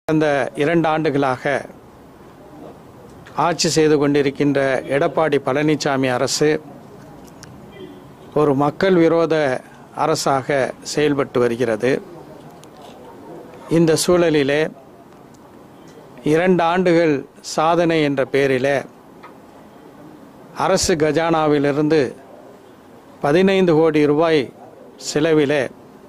கடந்த இரண்டு ஆண்டுகளாக ஆட்சி செய்து கொண்டிருக்கின்ற எடப்பாடி பழனிசாமி அரசு ஒரு மக்கள் விரோத அரசாக செயல்பட்டு வருகிறது இந்த சூழலிலே இரண்டு ஆண்டுகள் சாதனை என்ற பெயரிலே அரசு கஜானாவிலிருந்து பதினைந்து கோடி ரூபாய் செலவிலே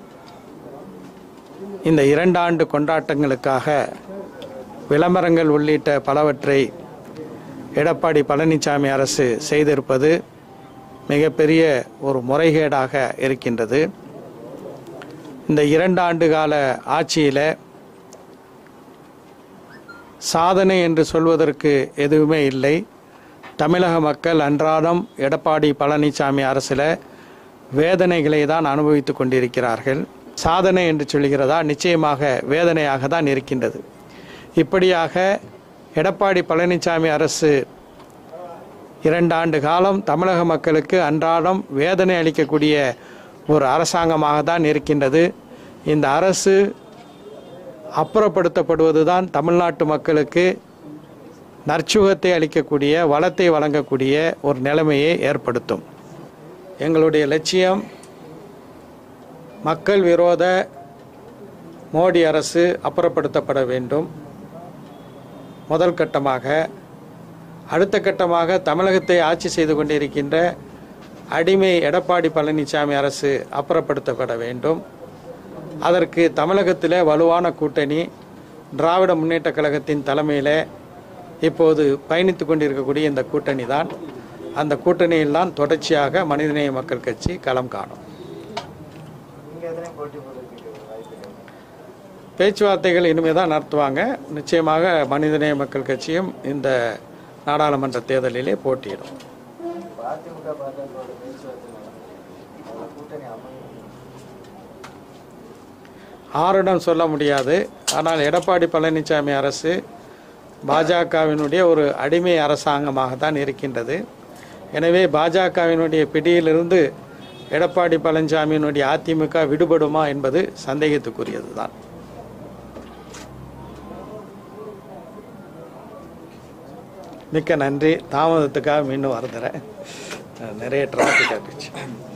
இந்த இரண்டாண்டு கொண்டாட்டங்களுக்காக விளம்பரங்கள் உள்ளிட்ட பலவற்றை எடப்பாடி பழனிசாமி அரசு செய்திருப்பது மிகப்பெரிய ஒரு முறைகேடாக இருக்கின்றது இந்த இரண்டு ஆண்டு கால ஆட்சியில் சாதனை என்று சொல்வதற்கு எதுவுமே இல்லை தமிழக மக்கள் அன்றாடம் எடப்பாடி பழனிசாமி அரசில் வேதனைகளை தான் அனுபவித்துக் கொண்டிருக்கிறார்கள் சாதனை என்று சொல்கிறதா நிச்சயமாக வேதனையாக தான் இருக்கின்றது இப்படியாக எடப்பாடி பழனிசாமி அரசு இரண்டாண்டு காலம் தமிழக மக்களுக்கு அன்றாடம் வேதனை அளிக்கக்கூடிய ஒரு அரசாங்கமாக தான் இருக்கின்றது இந்த அரசு அப்புறப்படுத்தப்படுவது தான் தமிழ்நாட்டு மக்களுக்கு நற்சுகத்தை அளிக்கக்கூடிய வளத்தை வழங்கக்கூடிய ஒரு நிலைமையை ஏற்படுத்தும் எங்களுடைய லட்சியம் மக்கள் விரோத மோடி அரசு அப்புறப்படுத்தப்பட வேண்டும் முதல் கட்டமாக அடுத்த கட்டமாக தமிழகத்தை ஆட்சி செய்து கொண்டிருக்கின்ற அடிமை எடப்பாடி பழனிசாமி அரசு அப்புறப்படுத்தப்பட வேண்டும் அதற்கு தமிழகத்தில் வலுவான கூட்டணி திராவிட முன்னேற்ற கழகத்தின் தலைமையில் இப்போது பயணித்து கொண்டிருக்கக்கூடிய இந்த கூட்டணி தான் அந்த கூட்டணியில் தான் தொடர்ச்சியாக மனிதநேய மக்கள் கட்சி களம் காணும் பேச்சுவார்த்தைகள் இனிமே தான் நடத்துவாங்க நிச்சயமாக மனிதநேய மக்கள் கட்சியும் இந்த நாடாளுமன்ற தேர்தலிலே போட்டியிடும் அதிமுக பாஜகவோட பேச்சுவார்த்தை நடந்தது அவங்க கூட்டணி அமையும் ஆருடம் சொல்ல முடியாது ஆனால் எடப்பாடி பழனிசாமி அரசு பாஜகவினுடைய ஒரு அடிமை அரசாங்கமாக தான் இருக்கின்றது எனவே பாஜகவினுடைய பிடியிலிருந்து எடப்பாடி பழனிசாமியினுடைய அதிமுக விடுபடுமா என்பது சந்தேகத்துக்குரியது தான் மிக்க நன்றி தாமதத்துக்காக மீண்டும் வருந்துறேன் நிறைய டிராஃபிக் ஆகிடுச்சு